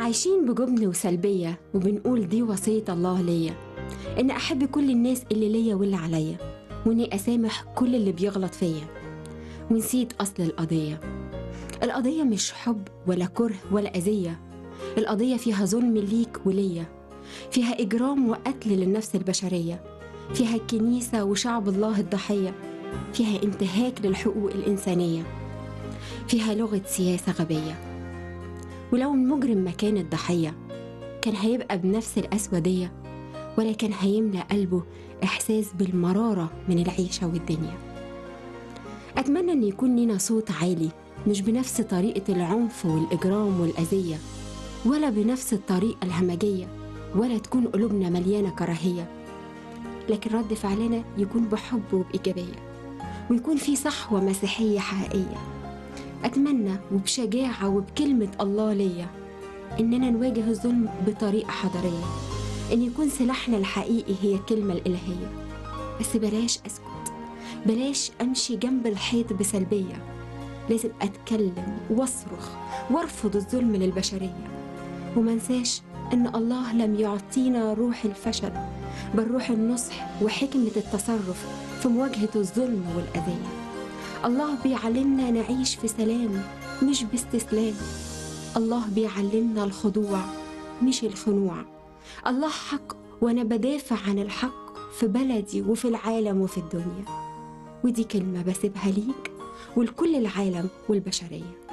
عايشين بجبن وسلبية وبنقول دي وصية الله ليا إن أحب كل الناس اللي ليا واللي عليا وإني أسامح كل اللي بيغلط فيا ونسيت أصل القضية القضية مش حب ولا كره ولا أذية القضية فيها ظلم ليك وليا فيها إجرام وقتل للنفس البشرية فيها الكنيسة وشعب الله الضحية فيها انتهاك للحقوق الإنسانية فيها لغة سياسة غبية ولو المجرم مكان الضحية كان هيبقى بنفس الأسودية ولا كان هيملأ قلبه إحساس بالمرارة من العيشة والدنيا أتمنى أن يكون لنا صوت عالي مش بنفس طريقة العنف والإجرام والأذية ولا بنفس الطريقة الهمجية ولا تكون قلوبنا مليانة كراهية لكن رد فعلنا يكون بحب وبإيجابية ويكون في صحوة مسيحية حقيقية أتمنى وبشجاعة وبكلمة الله ليا إننا نواجه الظلم بطريقة حضارية إن يكون سلاحنا الحقيقي هي الكلمة الإلهية بس بلاش أسكت بلاش أمشي جنب الحيط بسلبية لازم أتكلم وأصرخ وأرفض الظلم للبشرية ومنساش إن الله لم يعطينا روح الفشل بل روح النصح وحكمة التصرف في مواجهة الظلم والأذية الله بيعلمنا نعيش في سلام مش باستسلام الله بيعلمنا الخضوع مش الخنوع الله حق وأنا بدافع عن الحق في بلدي وفي العالم وفي الدنيا ودي كلمة بسيبها ليك ولكل العالم والبشريه